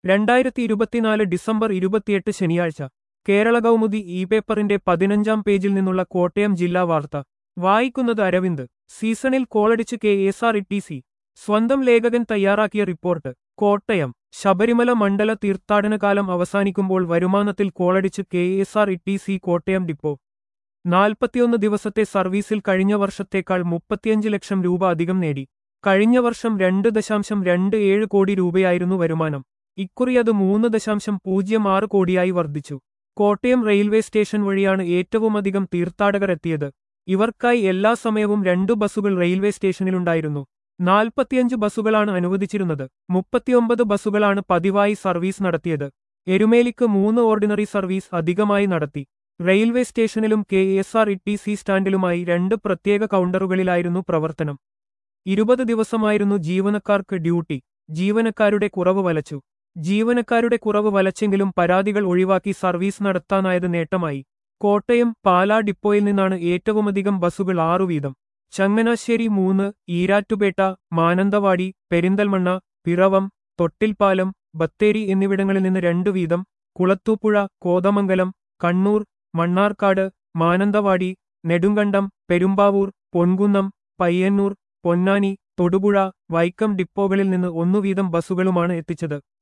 രണ്ടായിരത്തി ഇരുപത്തിനാല് ഡിസംബർ ഇരുപത്തിയെട്ട് ശനിയാഴ്ച കേരള കൗമുദി ഇ പേപ്പറിന്റെ പതിനഞ്ചാം പേജിൽ നിന്നുള്ള കോട്ടയം ജില്ലാ വാർത്ത വായിക്കുന്നത് അരവിന്ദ് സീസണിൽ കോളടിച്ച് K S R T C സി സ്വന്തം ലേഖകൻ തയ്യാറാക്കിയ റിപ്പോർട്ട് കോട്ടയം ശബരിമല മണ്ഡല തീർത്ഥാടന കാലം അവസാനിക്കുമ്പോൾ വരുമാനത്തിൽ കോളടിച്ച് K S R T C C Kottayam depot നാൽപ്പത്തിയൊന്ന് ദിവസത്തെ സർവീസിൽ കഴിഞ്ഞ വർഷത്തേക്കാൾ മുപ്പത്തിയഞ്ച് ലക്ഷം രൂപ അധികം നേടി കഴിഞ്ഞ വർഷം രണ്ട് ദശാംശം രണ്ട് ഏഴ് കോടി രൂപയായിരുന്നു വരുമാനം ഇക്കുറി അത് മൂന്ന് ദശാംശം പൂജ്യം ആറ് കോടിയായി വർദ്ധിച്ചു കോട്ടയം റെയിൽവേ സ്റ്റേഷൻ വഴിയാണ് ഏറ്റവുമധികം തീർത്ഥാടകർ എത്തിയത് ഇവർക്കായി എല്ലാ സമയവും രണ്ടു ബസ്സുകൾ റെയിൽവേ സ്റ്റേഷനിലുണ്ടായിരുന്നു നാൽപ്പത്തിയഞ്ച് ബസ്സുകളാണ് അനുവദിച്ചിരുന്നത് മുപ്പത്തിയൊമ്പത് ബസ്സുകളാണ് പതിവായി സർവീസ് നടത്തിയത് എരുമേലിക്ക് മൂന്ന് ഓർഡിനറി സർവീസ് അധികമായി നടത്തി റെയിൽവേ സ്റ്റേഷനിലും K S R T C സി സ്റ്റാൻഡിലുമായി രണ്ട് പ്രത്യേക കൗണ്ടറുകളിലായിരുന്നു പ്രവർത്തനം ഇരുപത് ദിവസമായിരുന്നു ജീവനക്കാർക്ക് ഡ്യൂട്ടി ജീവനക്കാരുടെ കുറവ് വലച്ചു ജീവനക്കാരുടെ കുറവ് വലച്ചെങ്കിലും പരാതികൾ ഒഴിവാക്കി സർവീസ് നടത്താനായത് നേട്ടമായി കോട്ടയം പാലാ ഡിപ്പോയിൽ നിന്നാണ് ഏറ്റവുമധികം ബസ്സുകൾ ആറു വീതം ചങ്ങനാശ്ശേരി മൂന്ന് ഈരാറ്റുപേട്ട മാനന്തവാടി പെരിന്തൽമണ്ണ പിറവം തൊട്ടിൽപ്പാലം ബത്തേരി എന്നിവിടങ്ങളിൽ നിന്ന് രണ്ടു വീതം കുളത്തൂപ്പുഴ കോതമംഗലം കണ്ണൂർ മണ്ണാർക്കാട് മാനന്തവാടി നെടുങ്കണ്ടം പെരുമ്പാവൂർ പൊൻകുന്നം പയ്യന്നൂർ പൊന്നാനി തൊടുപുഴ വൈക്കം ഡിപ്പോകളിൽ നിന്ന് ഒന്നു വീതം ബസ്സുകളുമാണ് എത്തിച്ചത്